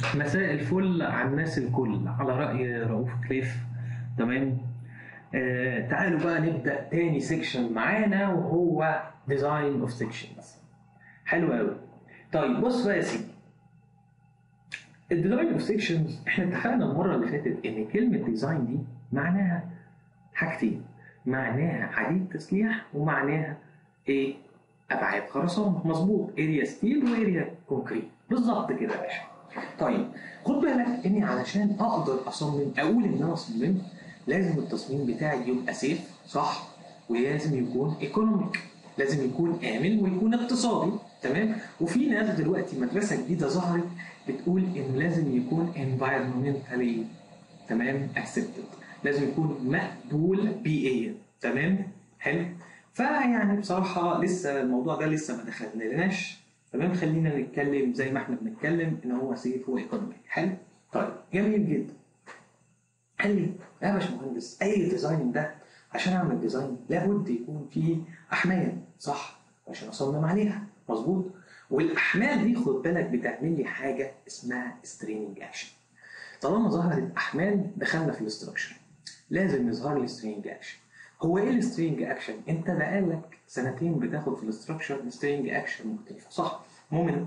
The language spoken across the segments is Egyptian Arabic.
مساء الفل على الناس الكل على رأي رؤوف كليف تمام آه تعالوا بقى نبدأ تاني سيكشن معانا وهو ديزاين اوف سيكشنز حلو قوي طيب بص بقى يا سيدي الديزاين اوف سيكشنز احنا اتفقنا المرة اللي فاتت ان كلمة ديزاين دي معناها حاجتين معناها حديد تسليح ومعناها ايه ابعاد خرسانه مظبوط اريا ستيل واريا كونكريت بالظبط كده يا باشا طيب خد بالك اني علشان اقدر اصمم اقول ان انا صممت لازم التصميم بتاعي يبقى سيف صح ولازم يكون ايكونوميك لازم يكون امن ويكون اقتصادي تمام وفي ناس دلوقتي مدرسه جديده ظهرت بتقول ان لازم يكون environmentally تمام accepted لازم يكون مقبول بيئيا تمام حلو فيعني بصراحه لسه الموضوع ده لسه ما دخلناش تمام خلينا نتكلم زي ما احنا بنتكلم ان هو سيف وايكونومي حلو طيب جميل جدا قال لي يا باشمهندس اي ديزاين ده عشان اعمل ديزاين لابد يكون فيه احمال صح عشان اصمم عليها مظبوط والاحمال دي خد بالك بتعمل لي حاجه اسمها ستريننج اكشن طالما ظهرت احمال دخلنا في الاستراكشر لازم يظهر لي سترينج اكشن هو ايه السترينج اكشن انت بقالك سنتين بتاخد في الاستراكشر سترينج اكشن مختلفه صح مومنت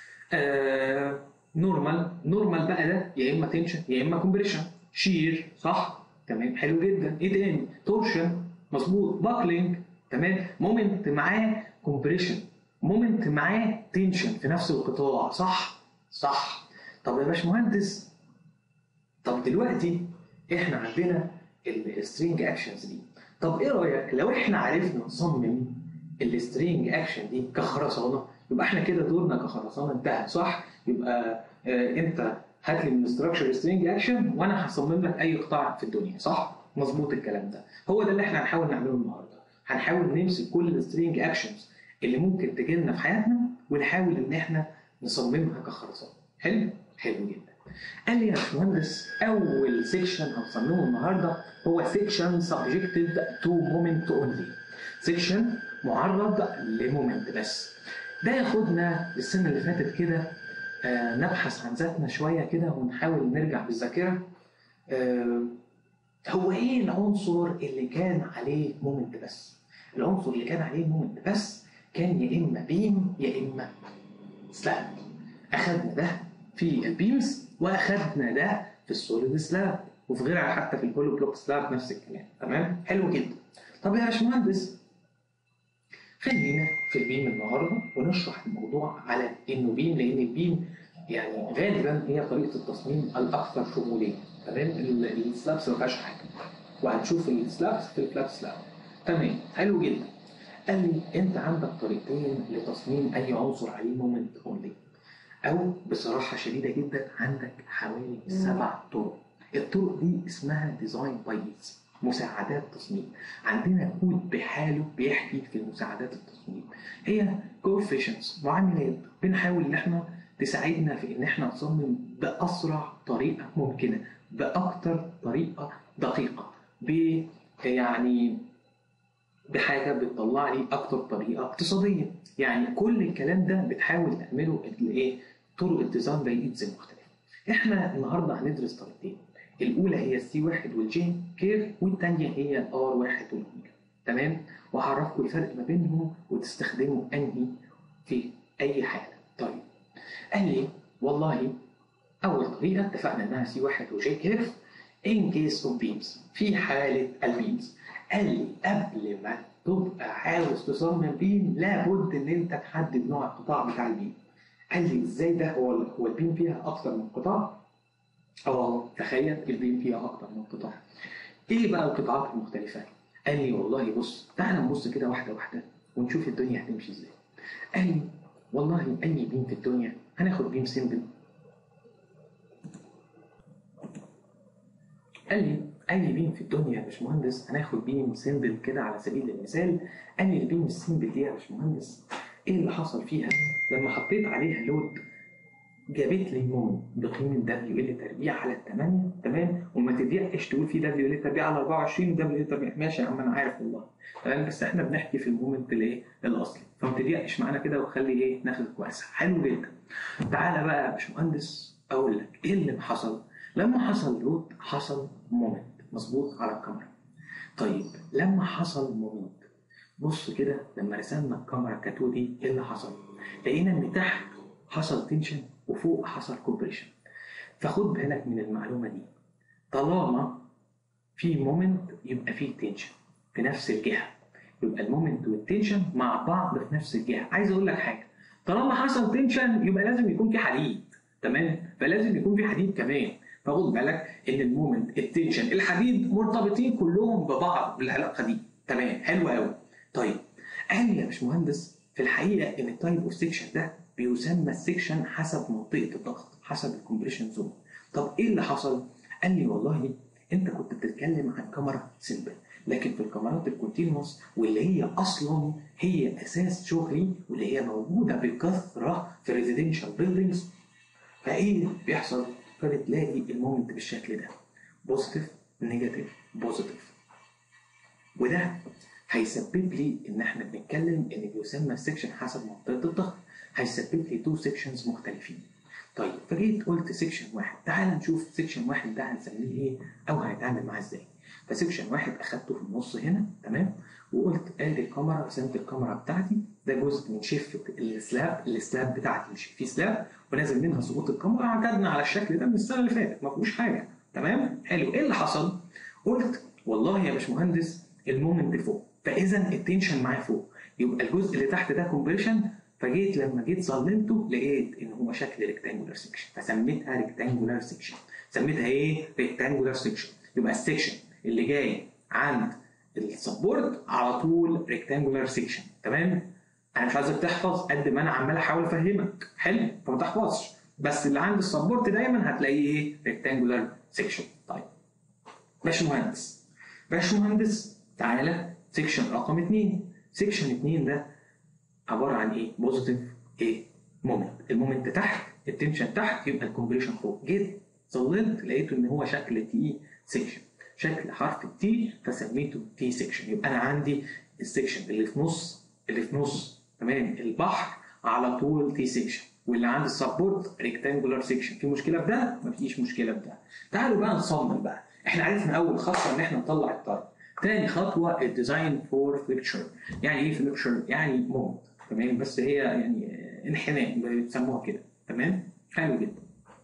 آه نورمال نورمال بقى ده يا اما تنشن يا اما كومبريشن شير صح تمام حلو جدا ايه تاني تورشن مظبوط باكلينج تمام مومنت معاه كومبريشن مومنت معاه تنشن في نفس القطاع صح صح طب يا باشمهندس طب دلوقتي احنا عندنا السترينج اكشنز دي طب ايه رايك لو احنا عرفنا نصمم السترينج اكشن دي كخرسانه يبقى احنا كده دورنا كخرسانه انتهى صح يبقى اه انت هات لي من استراكشر سترينج اكشن وانا هصمم لك اي قطاع في الدنيا صح مظبوط الكلام ده هو ده اللي احنا هنحاول نعمله النهارده هنحاول نمسك كل السترينج اكشنز اللي ممكن تجي لنا في حياتنا ونحاول ان احنا نصممها كخرسانه حلو حلو جدا قال لي يا باشمهندس اول سيكشن هنصممه النهارده هو سيكشن سبجكتد تو مومنت اونلي سيكشن معرض لمومنت بس ده ياخدنا السنه اللي فاتت كده آه نبحث عن ذاتنا شويه كده ونحاول نرجع بالذاكره آه هو ايه العنصر اللي كان عليه مومنت بس العنصر اللي كان عليه مومنت بس كان يا اما بيم يا اما سلاب اخدنا ده في البيمز واخدنا ده في السوليد سلاب وفي غيرها حتى في الهولو بلوك سلاب نفس الكلام تمام حلو جدا طب يا باشمهندس خلينا في البيم النهارده ونشرح الموضوع على انه بيم لان البيم يعني غالبا هي طريقه التصميم الاكثر شموليه تمام السلابس ما فيهاش حاجه وهنشوف السلابس في الفلات سلاب تمام حلو جدا قال لي انت عندك طريقتين لتصميم اي عنصر عليه مومنت اونلي او بصراحه شديده جدا عندك حوالي سبع طرق الطرق دي اسمها ديزاين بايز مساعدات تصميم عندنا كود بحاله بيحكي في المساعدات التصميم هي كوفيشنز معاملات بنحاول ان احنا تساعدنا في ان احنا نصمم باسرع طريقه ممكنه باكتر طريقه دقيقه ب يعني بحاجه بتطلع لي اكتر طريقه اقتصاديه يعني كل الكلام ده بتحاول تعمله الايه طرق الديزاين بايدز مختلفه احنا النهارده هندرس طريقتين الاولى هي السي واحد والجي كير والثانيه هي الار واحد والاوميجا تمام وهعرفكم الفرق ما بينهم وتستخدموا انهي في اي حاله طيب قال لي والله اول طريقه اتفقنا انها سي واحد وجي كير ان كيس اوف بيمز في حاله البيمز قال لي قبل ما تبقى عاوز تصمم بيم لابد ان انت تحدد نوع القطاع بتاع البيم قال لي ازاي ده هو هو البيم فيها اكثر من قطاع اه تخيل البيم فيها اكتر من قطاع ايه بقى القطاعات المختلفه قال لي والله بص تعالى نبص كده واحده واحده ونشوف الدنيا هتمشي ازاي قال لي والله اي بيم في الدنيا هناخد بيم سيمبل قال لي اي بيم في الدنيا يا باشمهندس هناخد بيم سيمبل كده على سبيل المثال قال لي البيم السيمبل دي يا باشمهندس ايه اللي حصل فيها لما حطيت عليها لود جابت لي مومنت بقيمه دبليو ال تربيع على الثمانيه تمام وما تضيقش تقول في دبليو ال تربيع على 24 ودبليو ال تربيع ماشي يا عم انا عارف والله تمام بس احنا بنحكي في المومنت الايه الاصلي فما تضيقش معانا كده وخلي ايه ناخد واسع حلو جدا تعالى بقى يا باشمهندس اقول لك ايه اللي حصل لما حصل لود حصل مومنت مظبوط على الكاميرا طيب لما حصل مومنت بص كده لما رسمنا الكاميرا كاتو دي ايه اللي حصل لقينا ان تحت حصل تنشن وفوق حصل كومبريشن فخد بالك من المعلومه دي طالما في مومنت يبقى فيه تنشن في نفس الجهه يبقى المومنت والتنشن مع بعض في نفس الجهه عايز اقول لك حاجه طالما حصل تنشن يبقى لازم يكون في حديد تمام فلازم يكون في حديد كمان فخد بالك ان المومنت التنشن الحديد مرتبطين كلهم ببعض بالعلاقه دي تمام حلو قوي طيب قال لي يا باشمهندس في الحقيقه ان التايب اوف سيكشن ده بيسمى السيكشن حسب منطقه الضغط حسب الكومبريشن زون طب ايه اللي حصل قال لي والله انت كنت بتتكلم عن كاميرا سيمبل لكن في الكاميرات الكونتينوس واللي هي اصلا هي اساس شغلي واللي هي موجوده بكثره في ريزيدنشال بيلدينجز فايه بيحصل؟ فبتلاقي المومنت بالشكل ده بوزيتيف نيجاتيف بوزيتيف وده هيسبب لي ان احنا بنتكلم ان بيسمى السكشن حسب منطقه الضغط هيسبب لي تو سيكشنز مختلفين طيب فجيت قلت سيكشن واحد تعال نشوف سيكشن واحد ده هنسميه ايه او هنتعامل معاه ازاي فسيكشن واحد اخدته في النص هنا تمام وقلت ادي الكاميرا رسمت الكاميرا بتاعتي ده جزء من شفه السلاب السلاب بتاعتي مش في سلاب ونازل منها سقوط الكاميرا اعتدنا على الشكل ده من السنه اللي فاتت ما فيهوش حاجه تمام حلو ايه اللي حصل قلت والله يا باشمهندس المومنت فوق فاذا التنشن معاه فوق يبقى الجزء اللي تحت ده كومبريشن فجيت لما جيت ظلمته لقيت ان هو شكل ريكتانجولار سيكشن فسميتها ريكتانجولار سيكشن سميتها ايه ريكتانجولار سيكشن يبقى السيكشن اللي جاي عند السبورت على طول ريكتانجولار سيكشن تمام انا مش عايزك تحفظ قد ما انا عمال احاول افهمك حلو فما تحفظش بس اللي عند السبورت دايما هتلاقيه ايه ريكتانجولار سيكشن طيب باشمهندس باشمهندس تعالى سيكشن رقم 2 سيكشن 2 ده عباره عن ايه بوزيتيف ايه مومنت المومنت تحت التنشن تحت يبقى الكومبريشن فوق جيت ظللت لقيته ان هو شكل تي سيكشن شكل حرف التي فسميته تي سيكشن يبقى انا عندي السيكشن اللي في نص اللي في نص تمام البحر على طول تي سيكشن واللي عند السبورت ريكتانجولار سيكشن في مشكله في ده مفيش مشكله في ده تعالوا بقى نصمم بقى احنا عرفنا اول خطوه ان احنا نطلع التايب تاني خطوه الديزاين فور فليكشر يعني ايه فليكشر يعني مومنت تمام بس هي يعني انحناء بيسموها كده تمام حلو جدا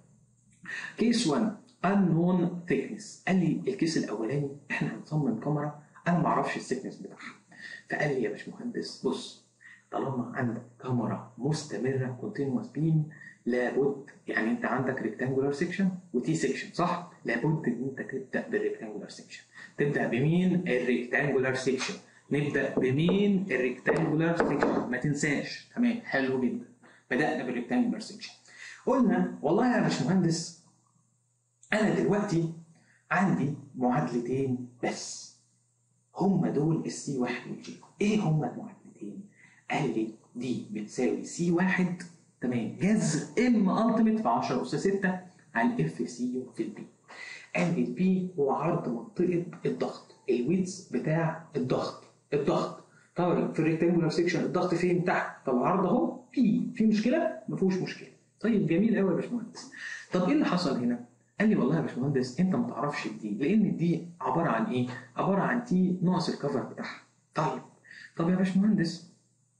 كيس 1 unknown thickness قال لي الكيس الاولاني احنا هنصمم كاميرا انا ما اعرفش الثيكنس بتاعها فقال لي يا باشمهندس بص طالما عندك كاميرا مستمره كونتينوس بيم لابد يعني انت عندك ريكتانجولار سيكشن وتي سيكشن صح؟ لابد ان انت تبدا بالريكتانجولار سيكشن تبدا بمين؟ الريكتانجولار سيكشن نبدا بمين؟ الريكتانجولار سيكشن ما تنساش تمام حلو جدا بدانا بالريكتانجولار سيكشن قلنا والله يا باشمهندس انا دلوقتي عندي معادلتين بس هما دول السي واحد والجي ايه هما المعادلتين قال لي دي بتساوي سي واحد تمام جذر ام التيميت في 10 اس 6 على الاف سي يو في البي قال لي البي هو عرض منطقه الضغط الويتس بتاع الضغط الضغط طيب في الريكتانجولار سيكشن الضغط فين تحت طب العرض اهو في في مشكله ما فيهوش مشكله طيب جميل قوي يا باشمهندس طب ايه اللي حصل هنا قال لي والله يا باشمهندس انت ما تعرفش دي لان دي عباره عن ايه عباره عن تي ناقص الكفر بتاعها طيب طب يا باشمهندس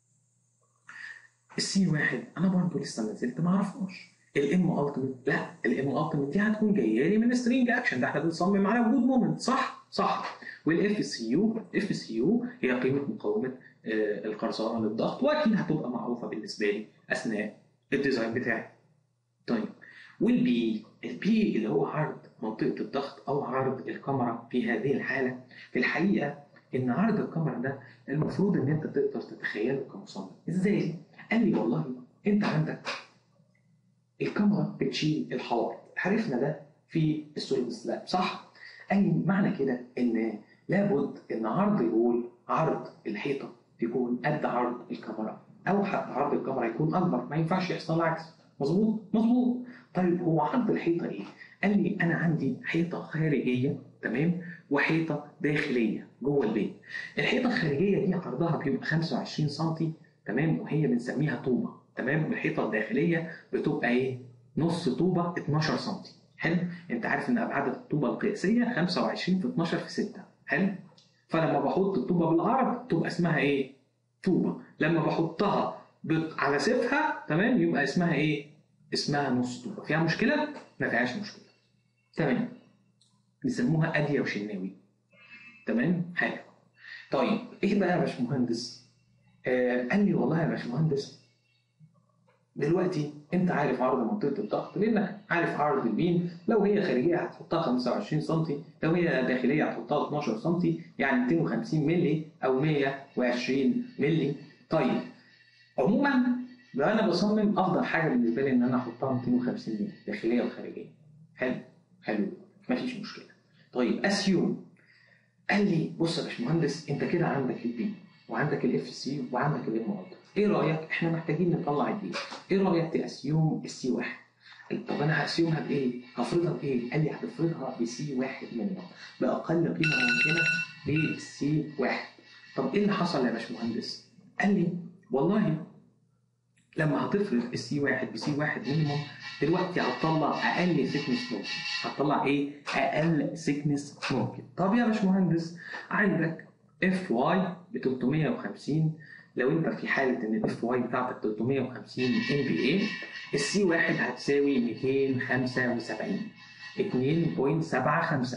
السي واحد انا برضه لسه ما زلت ما اعرفهاش الام التيميت لا الام التيميت دي هتكون جايه لي من سترينج اكشن ده احنا بنصمم على وجود مومنت صح صح والاف سي يو اف سي يو هي قيمه مقاومه آه القرصنه للضغط واكيد هتبقى معروفه بالنسبه لي اثناء الديزاين بتاعي طيب والبي البي اللي هو عرض منطقه الضغط او عرض الكاميرا في هذه الحاله في الحقيقه ان عرض الكاميرا ده المفروض ان انت تقدر تتخيله كمصمم ازاي قال لي والله انت عندك الكاميرا بتشيل الحوائط عرفنا ده في السوليد سلاب صح قال لي معنى كده ان لابد ان عرض الوول عرض الحيطه يكون قد عرض الكاميرا او حتى عرض الكاميرا يكون اكبر ما ينفعش يحصل العكس مظبوط مظبوط طيب هو عرض الحيطه ايه قال لي انا عندي حيطه خارجيه تمام وحيطه داخليه جوه البيت الحيطه الخارجيه دي عرضها بيبقى 25 سم تمام وهي بنسميها طوبه تمام والحيطه الداخليه بتبقى ايه نص طوبه 12 سم حلو انت عارف ان ابعاد الطوبه القياسيه 25 في 12 في 6 حلو فلما بحط الطوبه بالعرض تبقى اسمها ايه طوبه لما بحطها ب- على سيفها تمام يبقى اسمها ايه اسمها نص طوبه فيها مشكله ما فيهاش مشكله تمام بيسموها اديه وشناوي تمام حلو طيب ايه بقى يا باشمهندس آه قال لي والله يا باشمهندس دلوقتي انت عارف عرض منطقه الضغط لانك عارف عرض البيم لو هي خارجيه هتحطها 25 سم لو هي داخليه هتحطها 12 سم يعني 250 مللي او 120 مللي طيب عموما لو انا بصمم افضل حاجه بالنسبه لي ان انا احطها 250 مللي داخليه وخارجيه حلو حلو مفيش مشكله طيب اسيوم قال لي بص يا باشمهندس انت كده عندك البي وعندك الاف سي وعندك الام ار ايه رايك احنا محتاجين نطلع الدي ايه رايك تاسيوم السي واحد قال طب انا هاسيومها بايه؟ هفرضها بايه؟ قال لي هتفرضها بسي واحد منهم باقل قيمه ممكنه للسي واحد طب ايه اللي حصل يا باشمهندس؟ قال لي والله لما هتفرض السي واحد بسي واحد مينيموم دلوقتي هتطلع اقل سيكنس ممكن هتطلع ايه؟ اقل سيكنس ممكن طب يا باشمهندس عندك اف واي ب 350 لو انت في حاله ان الاف واي بتاعتك 350 ام بي اي السي واحد هتساوي 275 2.75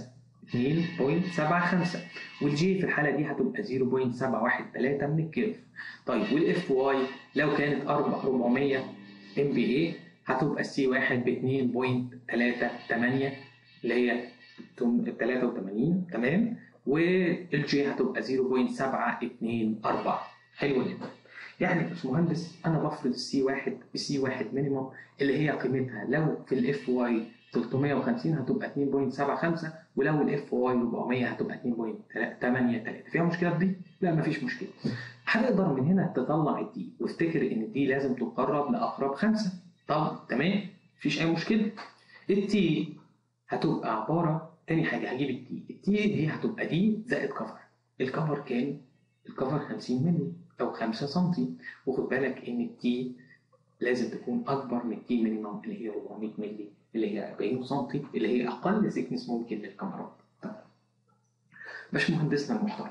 2.75 والجي في الحاله دي هتبقى 0.713 من الكيرف طيب والاف واي لو كانت 400 ام بي اي هتبقى السي واحد ب 2.38 اللي هي 83 تمام والجي هتبقى 0.724 حلو جدا يعني يا باشمهندس انا بفرض السي واحد بسي واحد مينيموم اللي هي قيمتها لو في الاف واي 350 هتبقى 2.75 ولو الاف واي 400 هتبقى 2.83 فيها مشكله في دي؟ لا مفيش مشكله. هتقدر من هنا تطلع الدي وافتكر ان الدي لازم تقرب لاقرب خمسه. طب تمام مفيش اي مشكله. التي هتبقى عباره تاني حاجه هجيب التي، التي دي هتبقى دي زائد كفر. الكفر كام؟ الكفر 50 مللي او 5 سم وخد بالك ان التي لازم تكون اكبر من التي مينيمم اللي هي 400 مللي اللي هي 40 سم اللي هي اقل سيكنس ممكن للكاميرات طيب. باشمهندسنا المحترم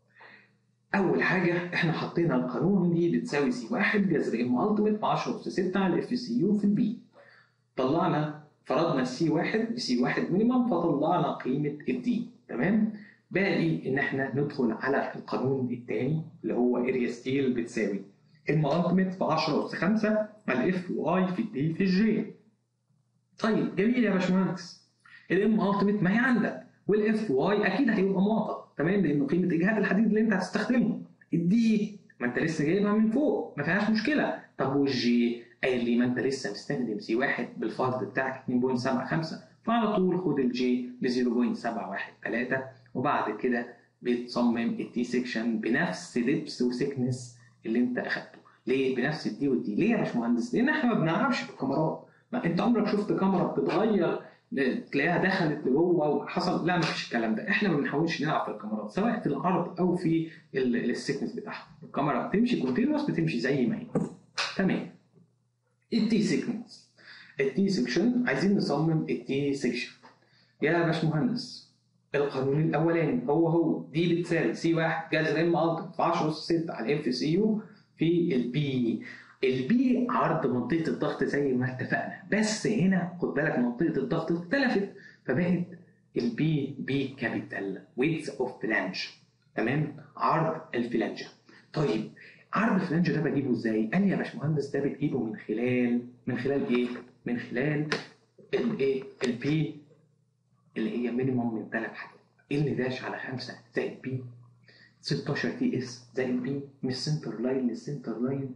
اول حاجه احنا حطينا القانون دي بتساوي سي واحد جذر ام التيميت في 10 اس 6 على اف سي يو في البي طلعنا فرضنا السي واحد بسي واحد مينيمم فطلعنا قيمه الدي تمام باقي ان احنا ندخل على القانون الثاني اللي هو اريا ستيل بتساوي ام التيميت في 10 اس 5 على اف واي في الدي في الجي طيب جميل يا باشمهندس الام التيميت ما هي عندك والاف واي اكيد هيبقى معطى تمام لان قيمه اجهاد الحديد اللي انت هتستخدمه الدي ما انت لسه جايبها من فوق ما فيهاش مشكله طب والجي قال لي ما انت لسه مستخدم سي واحد بالفرض بتاعك 2.75 فعلى طول خد الجي ب 0.713 وبعد كده بتصمم التي سيكشن بنفس دبس وسكنس اللي انت اخدته ليه بنفس الدي والدي ليه يا باشمهندس لان احنا ما بنلعبش بالكاميرات ما انت عمرك شفت كاميرا بتتغير تلاقيها دخلت لجوه وحصل لا ما فيش الكلام ده احنا ما بنحاولش نلعب في الكاميرات سواء في العرض او في السكنس بتاعها الكاميرا بتمشي كونتينوس بتمشي زي ما هي تمام التي سيكنس التي سيكشن عايزين نصمم التي سيكشن يا باشمهندس القانون الاولاني هو هو دي بتساوي سي واحد جذر ام الت في 10 اس 6 على اف سي يو في البي البي عرض منطقه الضغط زي ما اتفقنا بس هنا خد بالك منطقه الضغط اختلفت فبقت البي بي كابيتال ويدز اوف فلانج تمام عرض الفلانجه طيب عرض الفلانج ده بجيبه ازاي؟ قال لي يا باشمهندس ده بتجيبه من خلال من خلال ايه؟ من خلال الايه؟ البي اللي هي مينيموم من ثلاث حاجات ال داش على 5 زائد بي 16 تي اس زائد بي من السنتر لاين للسنتر لاين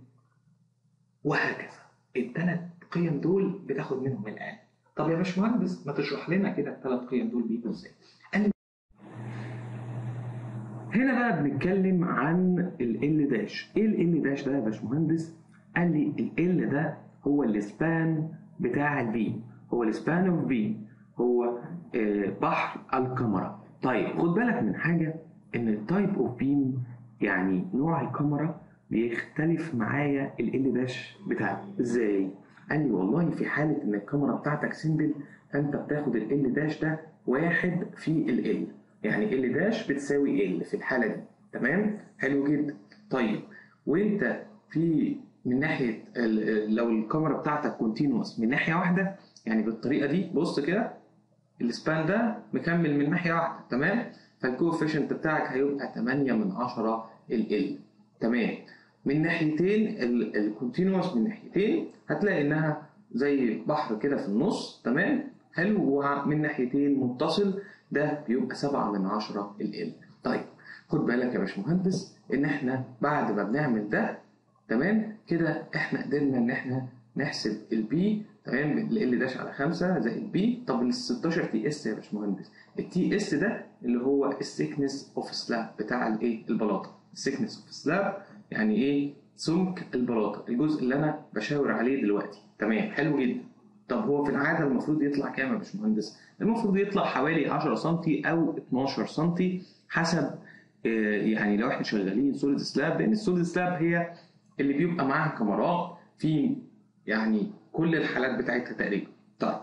وهكذا الثلاث قيم دول بتاخد منهم الاقل طب يا باشمهندس ما تشرح لنا كده الثلاث قيم دول بيجوا ازاي قال هنا بقى بنتكلم عن ال داش ايه ال داش ده يا باشمهندس قال لي ال ده هو السبان بتاع البيم هو السبان اوف بيم هو بحر الكاميرا طيب خد بالك من حاجه ان التايب اوف بيم يعني نوع الكاميرا بيختلف معايا ال داش بتاعه ازاي قال لي والله في حاله ان الكاميرا بتاعتك سنجل فانت بتاخد ال داش ده واحد في ال يعني ال داش بتساوي ال في الحاله دي تمام حلو جدا طيب وانت في من ناحيه لو الكاميرا بتاعتك كونتينوس من ناحيه واحده يعني بالطريقه دي بص كده السبان ده مكمل من ناحيه واحده تمام فالكوفيشنت بتاعك هيبقى 8 من 10 ال ال تمام من ناحيتين الكونتينوس من ناحيتين هتلاقي انها زي بحر كده في النص تمام حلو ومن ناحيتين متصل ده بيبقى 7 من 10 ال ال طيب خد بالك يا باشمهندس ان احنا بعد ما بنعمل ده تمام كده احنا قدرنا ان احنا نحسب البي تمام ال داش على 5 زائد بي طب ال 16 تي اس يا باشمهندس التي اس ده اللي هو السيكنس اوف سلاب بتاع الايه البلاطه السيكنس اوف سلاب يعني ايه سمك البلاطه الجزء اللي انا بشاور عليه دلوقتي تمام حلو جدا طب هو في العاده المفروض يطلع كام يا باشمهندس المفروض يطلع حوالي 10 سم او 12 سم حسب يعني لو احنا شغالين سوليد سلاب لان السوليد سلاب هي اللي بيبقى معاها كاميرات في يعني كل الحالات بتاعتها تقريبا طيب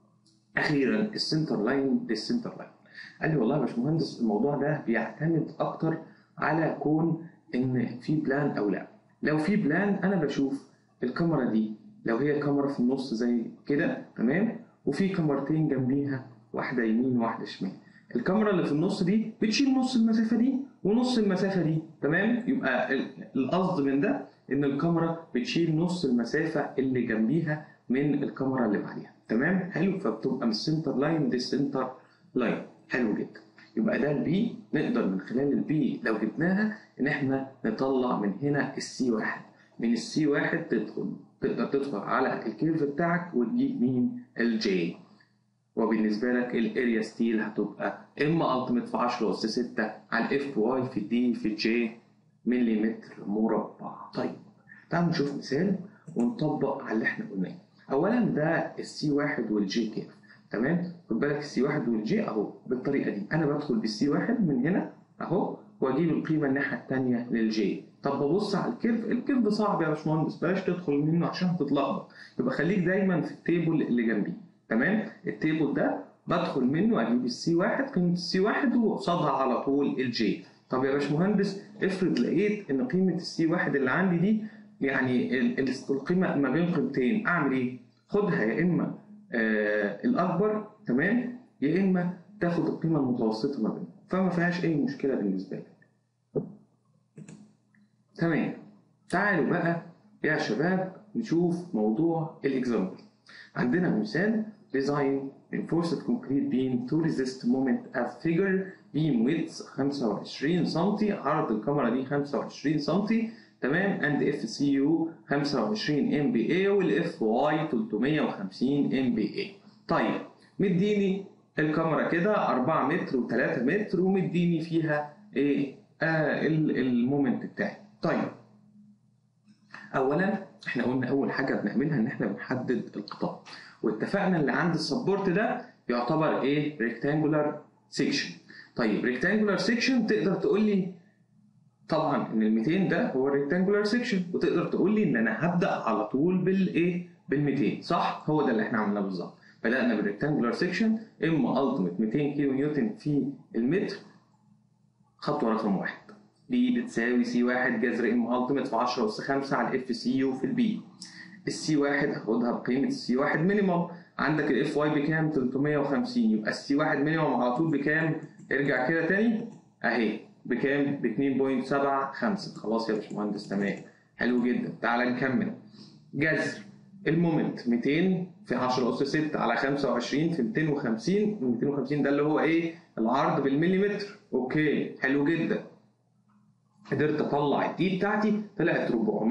اخيرا السنتر لاين للسنتر لاين قال لي والله يا باشمهندس الموضوع ده بيعتمد اكتر على كون ان في بلان او لا لو في بلان انا بشوف الكاميرا دي لو هي كاميرا في النص زي كده تمام وفي كاميرتين جنبيها واحده يمين وواحده شمال الكاميرا اللي في النص دي بتشيل نص المسافه دي ونص المسافه دي تمام يبقى القصد من ده ان الكاميرا بتشيل نص المسافه اللي جنبيها من الكاميرا اللي بعديها تمام حلو فبتبقى من السنتر لاين للسنتر لاين حلو جدا يبقى ده البي نقدر من خلال البي لو جبناها ان احنا نطلع من هنا السي واحد من السي واحد تدخل تقدر تدخل على الكيرف بتاعك وتجيب مين الجي وبالنسبه لك الاريا ستيل هتبقى اما التيميت في 10 اس 6 على الاف واي في دي في جي مليمتر مربع طيب تعالوا نشوف مثال ونطبق على اللي احنا قلناه اولا ده السي واحد والجي كيرف تمام خد بالك السي واحد والجي اهو بالطريقه دي انا بدخل بالسي واحد من هنا اهو واجيب القيمه الناحيه الثانيه للجي طب ببص على الكيرف الكيرف صعب يا باشمهندس بلاش تدخل منه عشان تتلخبط يبقى خليك دايما في التيبل اللي جنبيه تمام التيبل ده بدخل منه اجيب السي واحد قيمه السي واحد وقصادها على طول الجي طب يا باشمهندس افرض لقيت ان قيمه السي واحد اللي عندي دي يعني القيمه ما بين قيمتين اعمل ايه؟ خدها يا اما آه الاكبر تمام يا اما تاخد القيمه المتوسطه ما بينهم فما فيهاش اي مشكله بالنسبه لك تمام تعالوا بقى يا شباب نشوف موضوع الاكزامبل عندنا مثال design reinforced concrete beam to resist moment as figure beam width 25 سم عرض الكاميرا دي 25 سم تمام and FCU 25 MBA والاف واي 350 MBA طيب مديني الكاميرا كده 4 متر و3 متر ومديني فيها ايه آه المومنت بتاعي طيب اولا احنا قلنا اول حاجه بنعملها ان احنا بنحدد القطاع واتفقنا اللي عند السبورت ده يعتبر ايه ريكتانجولار سيكشن طيب ريكتانجولار سيكشن تقدر تقول لي طبعا ان ال 200 ده هو الريكتانجولار سيكشن وتقدر تقول لي ان انا هبدا على طول بالايه بال 200 صح هو ده اللي احنا عملناه بالظبط بدانا بالريكتانجولار سيكشن اما التيميت 200 كيلو نيوتن في المتر خطوه رقم واحد دي بتساوي سي واحد جذر ام التيميت في 10 اس 5 على الاف سي يو في البي السي واحد هاخدها بقيمه السي واحد مينيمم عندك الاف واي بكام 350 يبقى السي واحد مينيمم على طول بكام ارجع كده تاني اهي بكام ب 2.75 خلاص يا باشمهندس تمام حلو جدا تعال نكمل جذر المومنت 200 في 10 اس 6 على 25 في 250 250 ده اللي هو ايه العرض بالمليمتر اوكي حلو جدا قدرت اطلع الدي بتاعتي طلعت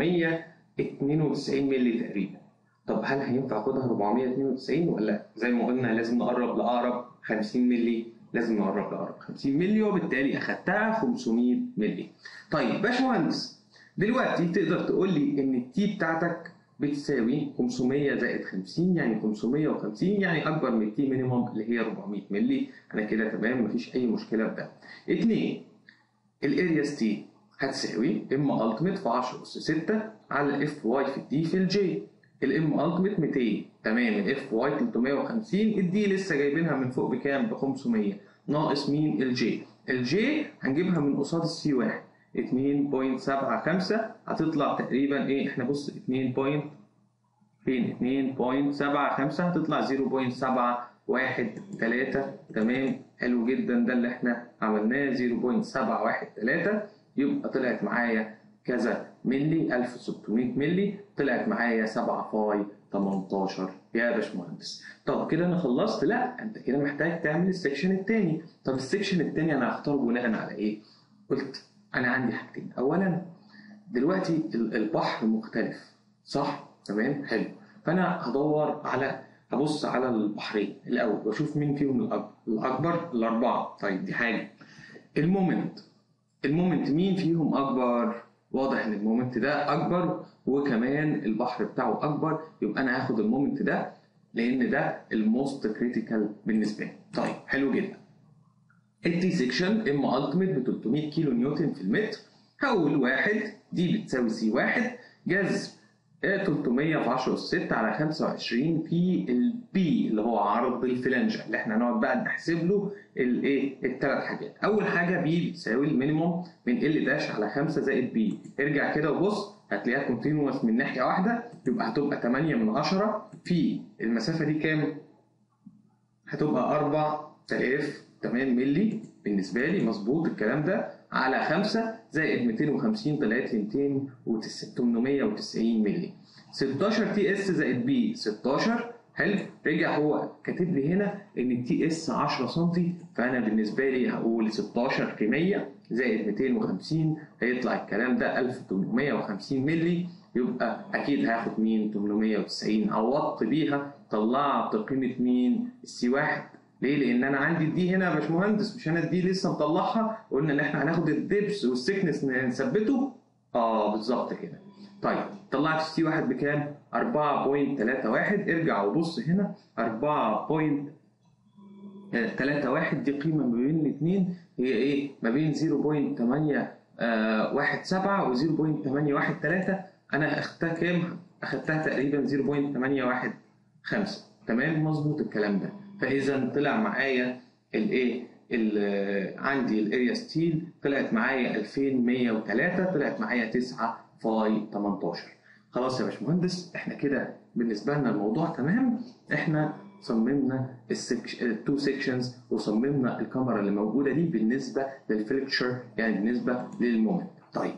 492 مللي تقريبا طب هل هينفع اخدها 492 ولا زي ما قلنا لازم نقرب لاقرب 50 مللي لازم نقرب لاقرب 50 مللي وبالتالي اخدتها 500 مللي طيب باشمهندس دلوقتي تقدر تقول لي ان التي بتاعتك بتساوي 500 زائد 50 يعني 550 يعني اكبر من التي مينيموم اللي هي 400 مللي انا كده تمام مفيش اي مشكله في ده اثنين الاريا تي هتساوي اما التيميت في 10 اس 6 على اف واي في الدي في الجي الام التيميت 200 تمام الاف واي 350 الدي لسه جايبينها من فوق بكام ب 500 ناقص مين الجي الجي هنجيبها من قصاد السي واحد 2.75 هتطلع تقريبا ايه احنا بص 2 بوينت فين 2.75 هتطلع 0.713 تمام حلو جدا ده اللي احنا عملناه 0.713 يبقى طلعت معايا كذا ملي 1600 ملي طلعت معايا 7 فاي 18 يا باشمهندس طب كده انا خلصت لا انت كده محتاج تعمل السكشن الثاني طب السكشن الثاني انا هختاره بناء على ايه قلت انا عندي حاجتين اولا دلوقتي البحر مختلف صح تمام حلو فانا هدور على هبص على البحرين الاول واشوف مين فيهم الاكبر الاكبر الاربعه طيب دي حاجه المومنت المومنت مين فيهم اكبر واضح ان المومنت ده اكبر وكمان البحر بتاعه اكبر يبقى انا هاخد المومنت ده لان ده الموست كريتيكال بالنسبه لي طيب حلو جدا التي سيكشن ام التيميت ب 300 كيلو نيوتن في المتر هقول واحد دي بتساوي سي واحد جذب 300 في 10 أس 6 على 25 في البي اللي هو عرض الفلانجة اللي احنا هنقعد بقى نحسب له الايه الثلاث حاجات اول حاجه بي بتساوي المينيموم من ال داش على 5 زائد بي ارجع كده وبص هتلاقيها كونتينوس من ناحيه واحده يبقى هتبقى 8 من 10 في المسافه دي كام هتبقى 4000 تمام ملي بالنسبه لي مظبوط الكلام ده على 5 زائد 250 طلعت لي 890 ملي 16 تي اس زائد بي 16 حلو رجع هو كاتب لي هنا ان التي اس 10 سم فانا بالنسبه لي هقول 16 في 100 زائد 250 هيطلع الكلام ده 1850 ملي يبقى اكيد هاخد مين 890 عوضت بيها طلعت قيمه مين السي واحد ليه؟ لأن أنا عندي الدي هنا يا باشمهندس مش أنا الدي لسه مطلعها قلنا إن إحنا هناخد الدبس والسكنس نثبته اه بالظبط كده. طيب طلعت السي واحد بكام؟ 4.31 ارجع وبص هنا 4.31 دي قيمة ما بين الاثنين هي إيه؟ ما بين 0.817 و 0.813 أنا أخدتها كام؟ أخدتها تقريبا 0.815 تمام مظبوط الكلام ده. فاذا طلع معايا الايه عندي الاريا ستيل طلعت معايا 2103 طلعت معايا 9 فاي 18 خلاص يا باشمهندس احنا كده بالنسبه لنا الموضوع تمام احنا صممنا التو سيكشنز وصممنا الكاميرا اللي موجوده دي بالنسبه للفليكتشر يعني بالنسبه للمومنت طيب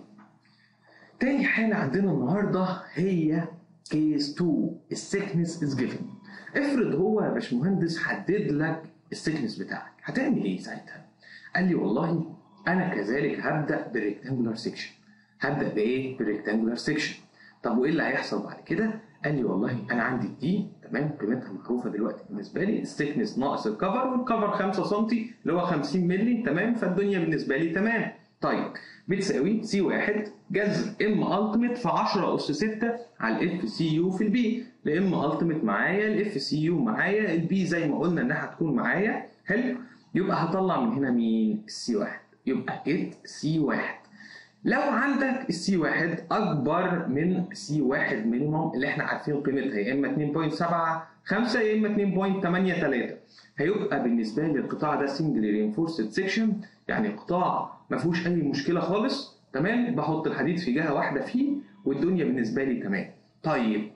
تاني حاله عندنا النهارده هي كيس 2 السيكنس از جيفن افرض هو يا باشمهندس حدد لك السكنس بتاعك هتعمل ايه ساعتها؟ قال لي والله انا كذلك هبدا بالريكتانجولار سيكشن هبدا بايه؟ بالريكتانجولار سيكشن طب وايه اللي هيحصل بعد كده؟ قال لي والله انا عندي دي تمام قيمتها معروفه دلوقتي بالنسبه لي السكنس ناقص الكفر والكفر 5 سم اللي هو 50 مللي تمام فالدنيا بالنسبه لي تمام طيب بتساوي سي واحد جذر ام التيميت في 10 اس 6 على الاف سي يو في البي الام التيميت معايا الاف سي يو معايا البي زي ما قلنا انها هتكون معايا حلو يبقى هطلع من هنا مين السي واحد يبقى ات سي واحد لو عندك السي واحد اكبر من سي واحد مينيموم اللي احنا عارفين قيمتها يا اما 2.75 يا اما 2.83 هيبقى بالنسبه لي القطاع ده سنجل رينفورسد سيكشن يعني قطاع ما فيهوش اي مشكله خالص تمام بحط الحديد في جهه واحده فيه والدنيا بالنسبه لي تمام طيب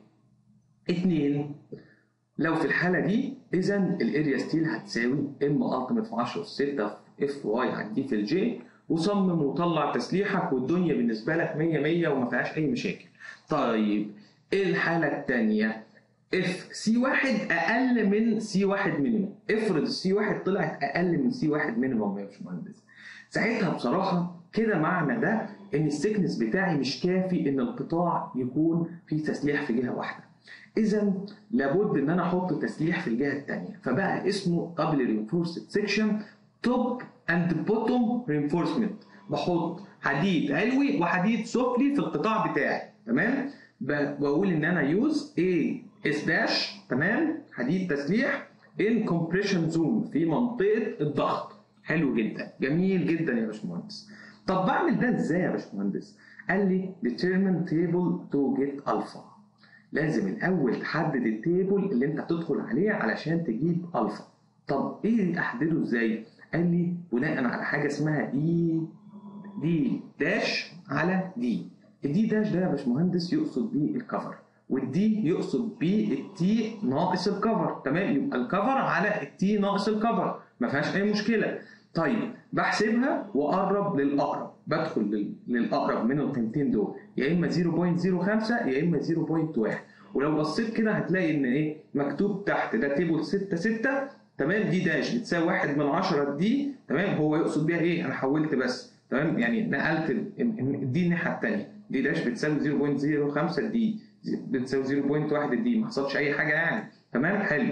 اتنين لو في الحاله دي اذا الاريا ستيل هتساوي ام التيميت في 10 اس 6 اف واي على دي في الجي وصمم وطلع تسليحك والدنيا بالنسبه لك 100 100 وما فيهاش اي مشاكل طيب الحاله الثانيه اف سي واحد اقل من سي واحد مينيموم افرض السي واحد طلعت اقل من سي واحد مينيموم يا باشمهندس ساعتها بصراحه كده معنى ده ان السكنس بتاعي مش كافي ان القطاع يكون فيه تسليح في جهه واحده اذا لابد ان انا احط تسليح في الجهه الثانيه فبقى اسمه دبل رينفورسد سيكشن توب اند بوتوم رينفورسمنت بحط حديد علوي وحديد سفلي في القطاع بتاعي تمام بقول ان انا يوز اي اس داش تمام حديد تسليح ان كومبريشن زون في منطقه الضغط حلو جدا جميل جدا يا باشمهندس طب بعمل ده ازاي يا باشمهندس قال لي determine table to get alpha لازم الاول تحدد التيبل اللي انت هتدخل عليه علشان تجيب الفا طب ايه احدده ازاي قال لي بناء على حاجه اسمها دي دي داش على دي الدي داش ده يا باشمهندس يقصد بيه الكفر والدي يقصد بيه التي ناقص الكفر تمام يبقى الكفر على التي ناقص الكفر ما فيهاش اي مشكله طيب بحسبها واقرب للاقرب بدخل لل- للاقرب من القيمتين دول يا اما 0.05 يا اما 0.1 ولو بصيت كده هتلاقي ان ايه مكتوب تحت ده تيبل 6 6 تمام دي داش بتساوي 1 من 10 دي تمام هو يقصد بيها ايه انا حولت بس تمام يعني نقلت ال- ال- دي الناحيه الثانيه دي داش بتساوي 0.05 دي بتساوي 0.1 دي ما حصلش اي حاجه يعني تمام حلو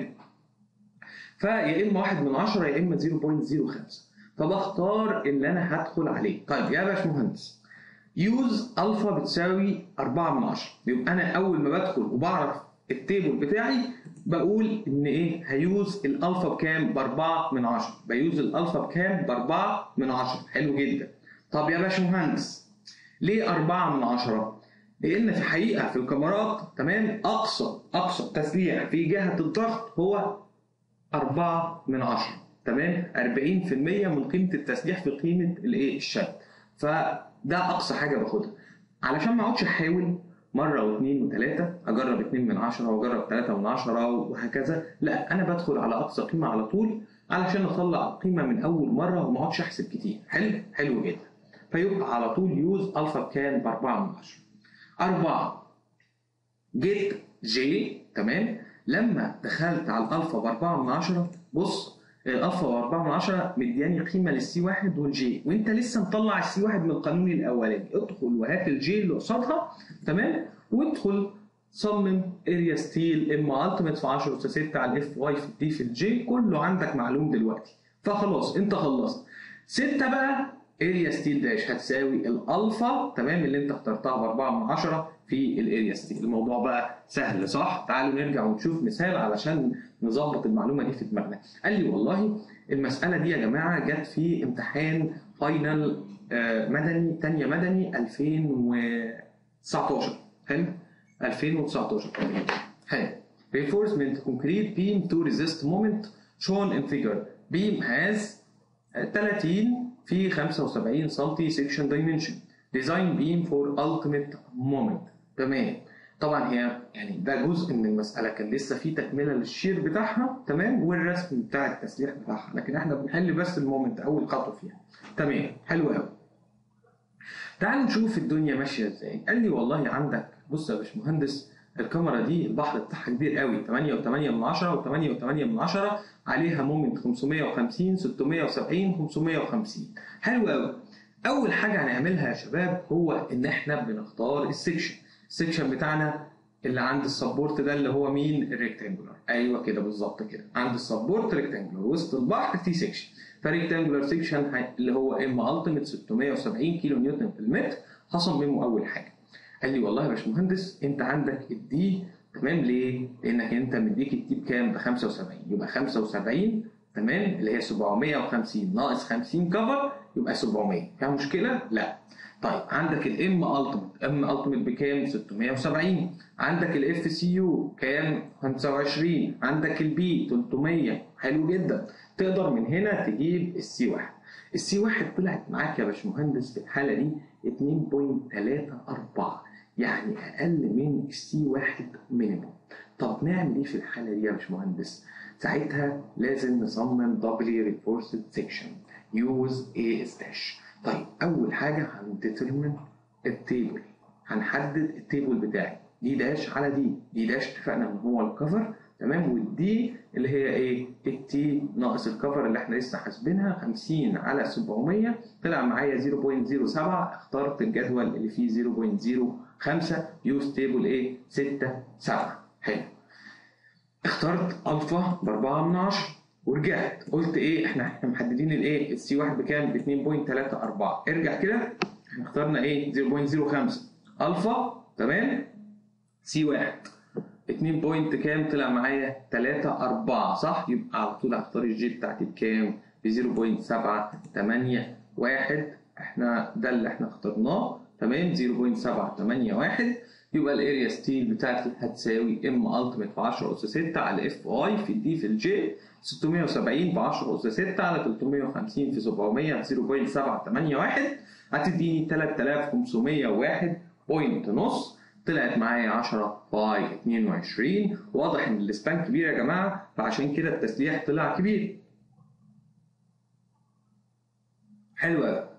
فيا اما 1 من 10 يا اما 0.05 فبختار اللي انا هدخل عليه طيب يا باشمهندس يوز الفا بتساوي 4 من 10 يبقى انا اول ما بدخل وبعرف التيبل بتاعي بقول ان ايه هيوز الالفا بكام ب 4 من 10 بيوز الالفا بكام ب 4 من 10 حلو جدا طب يا باشمهندس ليه 4 من 10 لان في الحقيقه في الكاميرات تمام اقصى اقصى تسليح في جهه الضغط هو 4 من 10 تمام 40% من قيمه التسليح في قيمه الايه الشد فده اقصى حاجه باخدها علشان ما اقعدش احاول مره واثنين وثلاثه اجرب 2 من 10 واجرب 3 من 10 وهكذا لا انا بدخل على اقصى قيمه على طول علشان اطلع القيمه من اول مره وما اقعدش احسب كتير حلو حلو جدا فيبقى على طول يوز الفا بكام ب 4 من 10 4 جيت جي تمام لما دخلت على الالفا ب 4 من 10 بص الالفا ب 4 من 10 مدياني قيمه للسي 1 والجي وانت لسه مطلع السي 1 من القانون الاولاني ادخل وهات الجي اللي قصادها تمام وادخل صمم اريا ستيل ام التيميت في 10 اس 6 على الاف واي في الدي في الجي كله عندك معلوم دلوقتي فخلاص انت خلصت 6 بقى اريا ستيل داش هتساوي الالفا تمام اللي انت اخترتها ب 4 من 10 في الاريا ستيل الموضوع بقى سهل صح تعالوا نرجع ونشوف مثال علشان نظبط المعلومه دي في دماغنا قال لي والله المساله دي يا جماعه جت في امتحان فاينل آه، مدني تانية مدني 2019 حلو 2019 حلو reinforcement concrete beam to resist moment shown in figure beam has 30 في 75 سم section dimension design beam for ultimate moment تمام طبعا هي يعني ده جزء من المساله كان لسه في تكمله للشير بتاعها تمام والرسم بتاع التسليح بتاعها لكن احنا بنحل بس المومنت اول خطوه فيها تمام حلو قوي تعالوا نشوف الدنيا ماشيه ازاي قال لي والله عندك بص يا باشمهندس الكاميرا دي البحر بتاعها كبير قوي 8 و8 من 10 و8 و8 من 10 عليها مومنت 550 670 550 حلو قوي اول حاجه هنعملها يا شباب هو ان احنا بنختار السكشن السكشن بتاعنا اللي عند السبورت ده اللي هو مين الريكتانجولار ايوه كده بالظبط كده عند السبورت ريكتانجولار وسط البحر في سكشن فريكتانجولار سكشن اللي هو ام التيميت 670 كيلو نيوتن في المتر هصممه اول حاجه قال لي والله يا باشمهندس انت عندك الدي تمام ليه؟ لانك انت مديك الدي بكام؟ ب 75 يبقى 75 تمام اللي هي 750 ناقص 50 كفر يبقى 700 فيها مشكله؟ لا طيب عندك الام التيميت ام التيميت بكام 670 عندك الاف سي يو كام 25 عندك البي 300 حلو جدا تقدر من هنا تجيب السي واحد السي واحد طلعت معاك يا باشمهندس في الحاله دي 2.34 يعني اقل من السي واحد مينيموم طب نعمل ايه في الحاله دي يا باشمهندس ساعتها لازم نصمم دبلي ريفورسد سيكشن يوز اي اس داش طيب اول حاجه هنديترمن التيبل هنحدد التيبل بتاعي دي داش على دي دي داش اتفقنا ان هو الكفر تمام والدي اللي هي ايه التي ناقص الكفر اللي احنا لسه حاسبينها 50 على 700 طلع معايا 0.07 اخترت الجدول اللي فيه 0.05 يوز تيبل ايه 6 7 حلو اخترت الفا ب 4 من 10 ورجعت قلت ايه احنا احنا محددين الايه السي 1 بكام ب 2.34 ارجع كده احنا اخترنا ايه 0.05 الفا تمام سي 1 2 بوينت كام طلع معايا 3 4 صح يبقى على طول هختار الجي بتاعتي بكام ب 0.781 احنا ده اللي احنا اخترناه تمام 0.781 يبقى الاريا ستيل بتاعتي هتساوي ام التيميت في 10 اس 6 على اف اي في الدي في الجي 670 في 10 اس 6 على 350 في 700 في 0.781 هتديني 3501 بوينت نص طلعت معايا 10 باي 22 واضح ان الاسبان كبير يا جماعه فعشان كده التسليح طلع كبير حلو قوي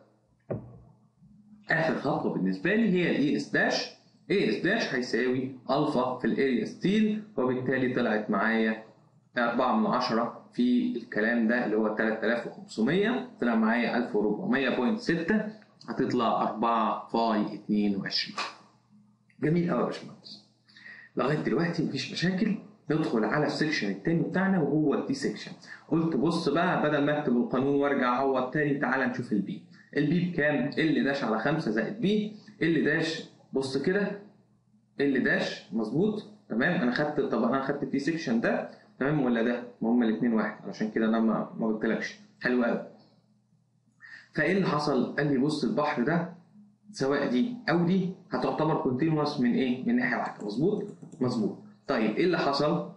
اخر خطوه بالنسبه لي هي الاي اس داش اي اس داش هيساوي الفا في الاريا ستيل وبالتالي طلعت معايا 4 من 10 في الكلام ده اللي هو 3500 طلع معايا 1400.6 هتطلع 4 فاي 22 جميل قوي يا باشمهندس لغايه دلوقتي مفيش مشاكل ندخل على السكشن التاني بتاعنا وهو الدي سكشن قلت بص بقى بدل ما اكتب القانون وارجع هو التاني تعالى نشوف البي البي بكام ال داش على 5 زائد بي ال داش بص كده ال داش مظبوط تمام انا خدت طب انا خدت في سكشن ده تمام ولا ده ما هما الاثنين واحد علشان كده انا ما ما قلتلكش حلو قوي فايه اللي حصل قال لي بص البحر ده سواء دي او دي هتعتبر كونتينوس من ايه من ناحيه واحده مظبوط مظبوط طيب ايه اللي حصل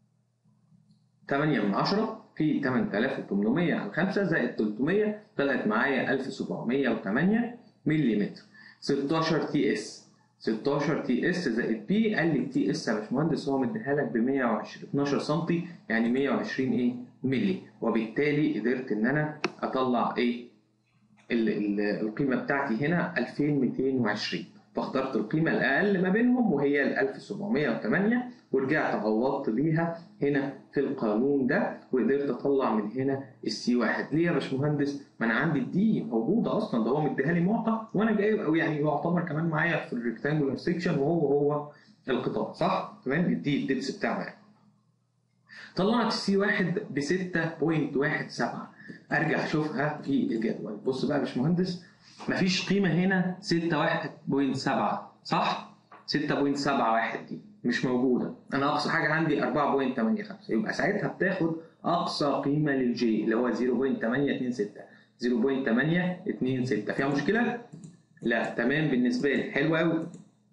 8 من 10 في 8800 على 5 زائد 300 طلعت معايا 1708 ملم 16 تي اس 16 تي اس زائد بي قال لي تي اس يا باشمهندس هو مديها لك ب 120 12 سم يعني 120 ايه ملي وبالتالي قدرت ان انا اطلع ايه ال ال القيمه بتاعتي هنا 2220 فاخترت القيمه الاقل ما بينهم وهي ال 1708 ورجعت عوضت بيها هنا في القانون ده وقدرت اطلع من هنا السي واحد ليه يا باشمهندس؟ ما انا عندي الدي موجوده اصلا ده هو مديها لي معطى وانا جايب او يعني يعتبر كمان معايا في الريكتانجولار سيكشن وهو هو القطاع صح؟ تمام الدي الدبس بتاعه يعني. طلعت السي واحد ب 6.17 ارجع اشوفها في الجدول بص بقى يا باشمهندس مفيش قيمه هنا 6.1.7 صح؟ 6.71 دي مش موجوده انا اقصى حاجه عندي 4.85 يبقى ساعتها بتاخد اقصى قيمه للجي اللي هو 0.826 0.826 فيها مشكله؟ لا تمام بالنسبه لي حلو قوي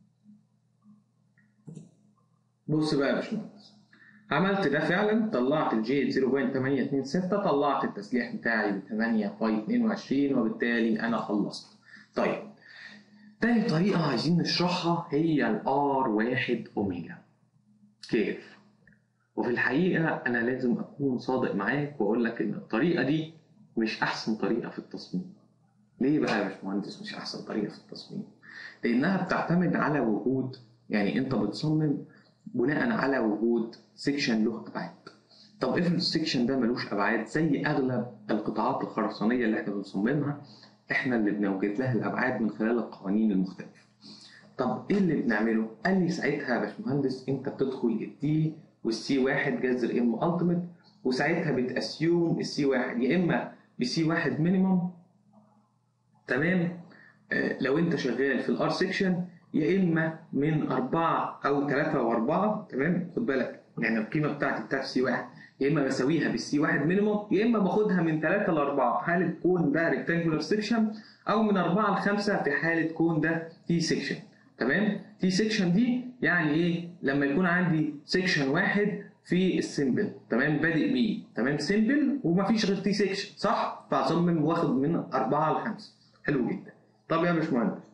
بص بقى يا باشمهندس عملت ده فعلا طلعت الجي 0.826 طلعت التسليح بتاعي ب 8.22 وبالتالي انا خلصت طيب تاني طريقة عايزين نشرحها هي الار واحد اوميجا كيف وفي الحقيقة أنا لازم أكون صادق معاك وأقول لك إن الطريقة دي مش أحسن طريقة في التصميم ليه بقى يا باشمهندس مش أحسن طريقة في التصميم؟ لأنها بتعتمد على وجود يعني أنت بتصمم بناء على وجود سيكشن له ابعاد طب افرض السيكشن ده ملوش ابعاد زي اغلب القطاعات الخرسانيه اللي احنا بنصممها احنا اللي بنوجد لها الابعاد من خلال القوانين المختلفه طب ايه اللي بنعمله قال لي ساعتها يا باشمهندس انت بتدخل الدي والسي واحد جذر ام التيميت وساعتها بتاسيوم السي واحد يا اما بسي واحد مينيمم تمام آه لو انت شغال في الار سيكشن يا اما من أربعة أو ثلاثة وأربعة تمام خد بالك يعني القيمة بتاعتي بتاعت سي واحد يا إما بساويها بالسي واحد مينيموم يا إما باخدها من ثلاثة لأربعة في حالة كون ده ريكتانجولار سيكشن أو من أربعة لخمسة في حالة كون ده تي سيكشن تمام تي سيكشن دي يعني إيه لما يكون عندي سيكشن واحد في السيمبل تمام بادئ بيه تمام سيمبل ومفيش غير تي سيكشن صح فأصمم واخد من أربعة لخمسة حلو جدا طب يا باشمهندس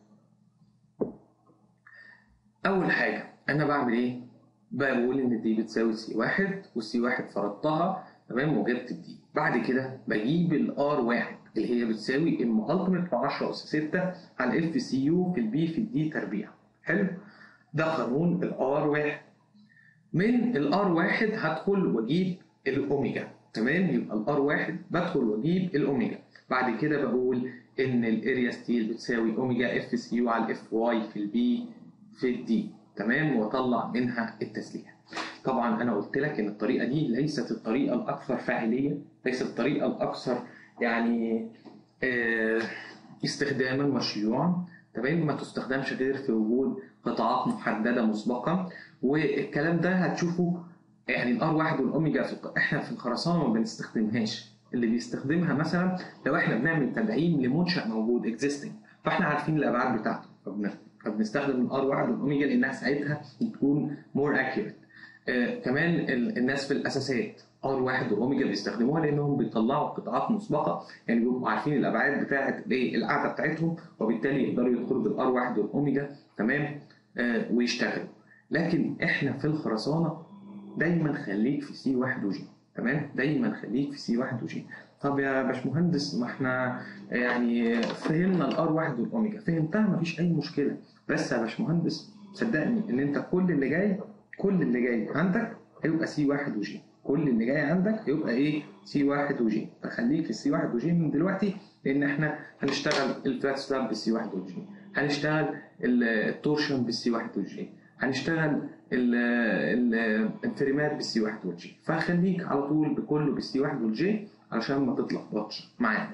اول حاجه انا بعمل ايه بقول ان دي بتساوي سي واحد والسي واحد فرضتها تمام وجبت دي بعد كده بجيب الار واحد اللي هي بتساوي ام التيميت في 10 اس 6 على الاف سي يو في البي في الدي تربيع حلو ده قانون الار واحد من الار واحد هدخل واجيب الاوميجا تمام يبقى الار واحد بدخل واجيب الاوميجا بعد كده بقول ان الاريا ستيل بتساوي اوميجا اف سي يو على الاف واي في البي في الدي تمام واطلع منها التسليح طبعا انا قلت لك ان الطريقه دي ليست الطريقه الاكثر فاعليه ليست الطريقه الاكثر يعني استخداما وشيوعا تمام ما تستخدمش غير في وجود قطاعات محدده مسبقا والكلام ده هتشوفه يعني الار واحد والاوميجا في احنا في الخرسانه ما بنستخدمهاش اللي بيستخدمها مثلا لو احنا بنعمل تدعيم لمنشا موجود اكزيستنج فاحنا عارفين الابعاد بتاعته فبنستخدم الار 1 والاوميجا لانها ساعتها بتكون مور اكيوريت آه كمان ال- الناس في الاساسات ار 1 واوميجا بيستخدموها لانهم بيطلعوا قطاعات مسبقه يعني بيبقوا عارفين الابعاد بتاعه الايه القاعده بتاعتهم وبالتالي يقدروا يدخلوا بالار 1 والاوميجا تمام آه ويشتغلوا لكن احنا في الخرسانه دايما خليك في سي 1 وجي تمام دايما خليك في سي 1 وجي طب يا باشمهندس ما احنا يعني فهمنا الار 1 والاوميجا فهمتها مفيش اي مشكله بس يا باشمهندس صدقني ان انت كل اللي جاي كل اللي جاي عندك هيبقى سي 1 وجي كل اللي جاي عندك هيبقى ايه سي 1 وجي فخليك في السي 1 وجي من دلوقتي لان احنا هنشتغل الفلات سلاب بالسي 1 وجي هنشتغل التورشن بالسي 1 وجي هنشتغل ال- ال- الفريمات بالسي 1 والجي فخليك على طول بكله بالسي 1 والجي علشان ما تتلخبطش معانا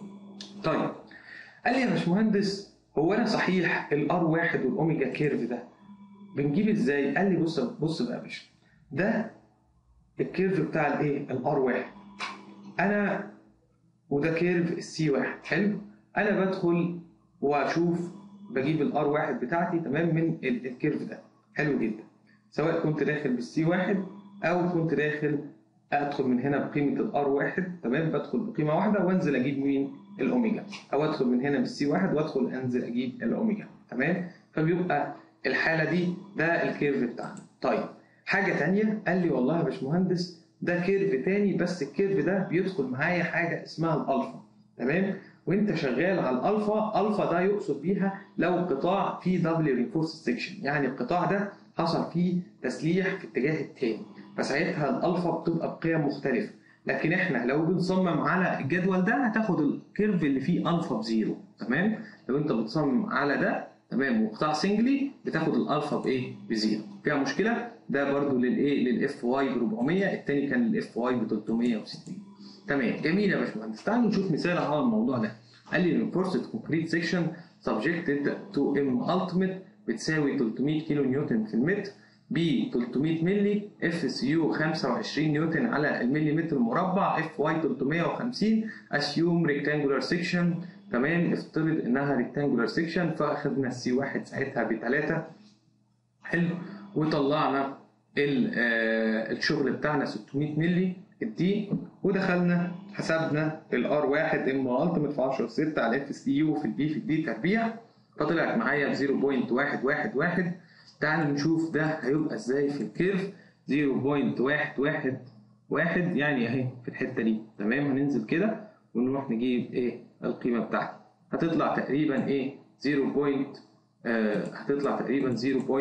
طيب قال لي يا باشمهندس هو انا صحيح الار 1 والاوميجا كيرف ده بنجيب ازاي؟ قال لي بص بص بقى يا باشا ده الكيرف بتاع الايه؟ الار 1 انا وده كيرف السي 1 حلو؟ انا بدخل واشوف بجيب الار 1 بتاعتي تمام من ال- الكيرف ده حلو جدا سواء كنت داخل بالسي 1 او كنت داخل ادخل من هنا بقيمه الار 1 تمام بدخل بقيمه واحده وانزل اجيب مين الاوميجا او ادخل من هنا بالسي 1 وادخل انزل اجيب الاوميجا تمام فبيبقى الحاله دي ده الكيرف بتاعنا طيب حاجه تانية قال لي والله يا باشمهندس ده كيرف تاني بس الكيرف ده بيدخل معايا حاجه اسمها الالفا تمام وانت شغال على الالفا الفا ده يقصد بيها لو قطاع فيه دبل رينفورس سيكشن يعني القطاع ده حصل فيه تسليح في الاتجاه التاني فساعتها الالفا بتبقى بقيم مختلفه لكن احنا لو بنصمم على الجدول ده هتاخد الكيرف اللي فيه الفا بزيرو تمام لو انت بتصمم على ده تمام وقطاع سنجلي بتاخد الالفا بايه بزيرو فيها مشكله ده برضو للايه للاف واي ب 400 التاني كان الاف واي ب 360 تمام جميل يا باشمهندس تعالوا نشوف مثال على الموضوع ده قال لي reinforced concrete section subjected to M ultimate بتساوي 300 كيلو نيوتن في المتر ب 300 ملي اف سي يو 25 نيوتن على المليمتر المربع اف واي 350 اسيوم ريكتانجولار سيكشن تمام افترض انها ريكتانجولار سيكشن فاخدنا السي واحد ساعتها ب 3 حلو وطلعنا ال- آه، الشغل بتاعنا 600 ملي الدي ودخلنا حسبنا الار 1 ام التيمت في 10 6 على اف سي يو في البي في الدي تربيع فطلعت معايا ب 0.111 تعالوا نشوف ده هيبقى ازاي في الكيرف 0.111 يعني اهي في الحته دي تمام هننزل كده ونروح نجيب ايه القيمه بتاعتي هتطلع تقريبا ايه 0. بوينت آه هتطلع تقريبا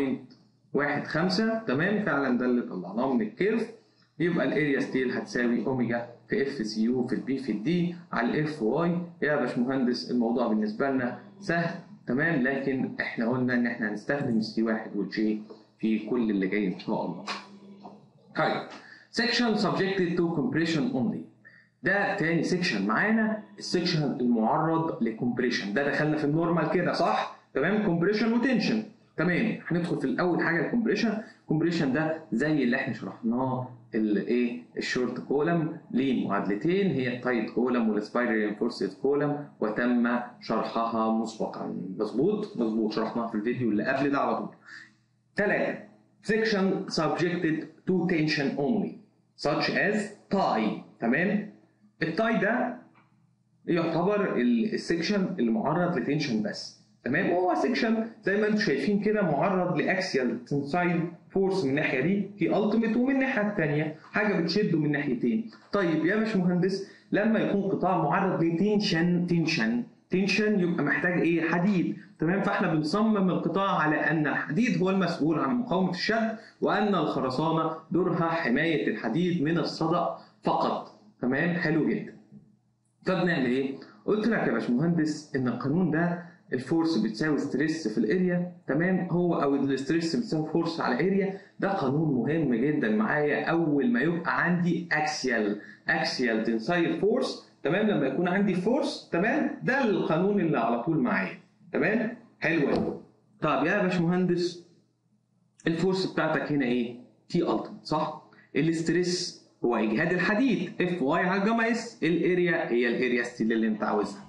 0.15 تمام فعلا ده اللي طلعناه من الكيرف يبقى الاريا ستيل هتساوي اوميجا في اف سي يو في البي في الدي على الاف واي يا باشمهندس الموضوع بالنسبه لنا سهل تمام لكن احنا قلنا ان احنا هنستخدم السي واحد والجي في كل اللي جاي ان شاء الله. طيب section subjected to compression only ده تاني سيكشن معانا السيكشن المعرض لكمبريشن ده دخلنا في النورمال كده صح تمام كومبريشن وتنشن تمام هندخل في الاول حاجه الكومبريشن الكومبريشن ده زي اللي احنا شرحناه الايه الشورت كولم ليه معادلتين هي التايت كولم والسبايرال رينفورسد كولم وتم شرحها مسبقا مظبوط مظبوط شرحناها في الفيديو اللي قبل ده على طول ثلاثة section subjected to tension only such as tie تمام التاي ده يعتبر السكشن اللي معرض لتنشن بس تمام وهو سكشن زي ما انتم شايفين كده معرض لاكسيال تنسايل فورس من الناحيه دي في التيميت ومن الناحيه الثانيه حاجه بتشده من ناحيتين طيب يا باشمهندس لما يكون قطاع معرض لتنشن تنشن تنشن يبقى محتاج ايه حديد تمام فاحنا بنصمم القطاع على ان الحديد هو المسؤول عن مقاومه الشد وان الخرسانه دورها حمايه الحديد من الصدأ فقط تمام حلو جدا طب نعمل ايه قلت لك يا باشمهندس ان القانون ده الفورس بتساوي ستريس في الاريا تمام هو او الستريس بتساوي فورس على اريا ده قانون مهم جدا معايا اول ما يبقى عندي اكسيال اكسيال تنسايل فورس تمام لما يكون عندي فورس تمام ده القانون اللي على طول معايا تمام حلو قوي طب يا باشمهندس الفورس بتاعتك هنا ايه تي التيمت صح الاستريس هو اجهاد الحديد اف واي على جاما اس الاريا هي الاريا ستيل اللي انت عاوزها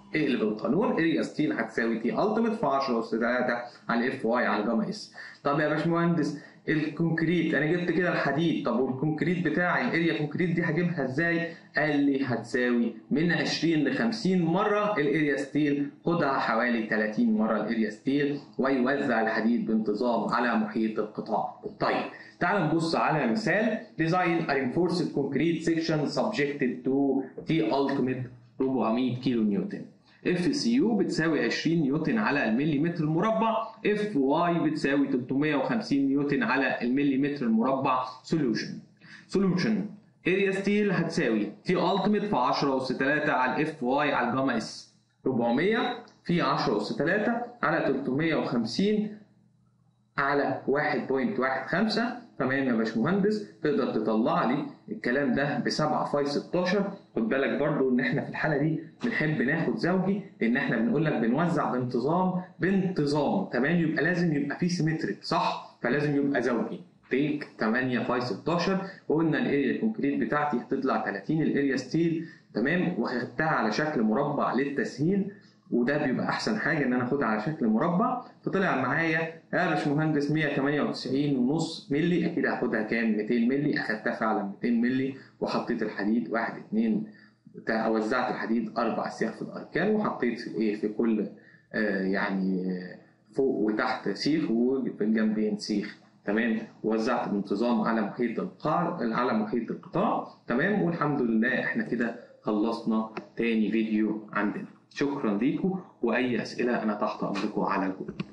اقلب القانون اريا ستيل هتساوي تي التيميت في 10 اس 3 على اف واي على جاما اس طب يا باشمهندس الكونكريت انا جبت كده الحديد طب والكونكريت بتاعي الاريا كونكريت دي هجيبها ازاي قال لي هتساوي من 20 ل 50 مره الاريا ستيل خدها حوالي 30 مره الاريا ستيل ويوزع الحديد بانتظام على محيط القطاع طيب تعال نبص على مثال design a reinforced concrete section subjected to T ultimate 400 كيلو نيوتن اف سي يو بتساوي 20 نيوتن على المليمتر المربع اف واي بتساوي 350 نيوتن على المليمتر المربع سوليوشن سوليوشن اريا ستيل هتساوي تي التيميت في 10 اس 3 على الاف واي على الجاما اس 400 في 10 اس 3 على 350 على 1.15 تمام يا باشمهندس تقدر تطلع لي الكلام ده ب 7 فاي 16 خد بالك برضو ان احنا في الحاله دي بنحب ناخد زوجي لان احنا بنقول لك بنوزع بانتظام بانتظام تمام يبقى لازم يبقى في سيمتريك صح فلازم يبقى زوجي تيك 8 فاي 16 وقلنا الاريا الكونكريت بتاعتي هتطلع 30 الاريا ستيل تمام وخدتها على شكل مربع للتسهيل وده بيبقى احسن حاجه ان انا اخدها على شكل مربع فطلع معايا يا باشمهندس 198 ونص مللي اكيد هاخدها كام 200 مللي اخدتها فعلا 200 مللي وحطيت الحديد 1 2 وزعت الحديد اربع سياخ في الاركان وحطيت في ايه في كل آه يعني فوق وتحت سيخ وفي الجنبين سيخ تمام وزعت بانتظام على محيط القاع على محيط القطاع تمام والحمد لله احنا كده خلصنا تاني فيديو عندنا شكرا ليكم واي اسئله انا تحت امركم على الجروب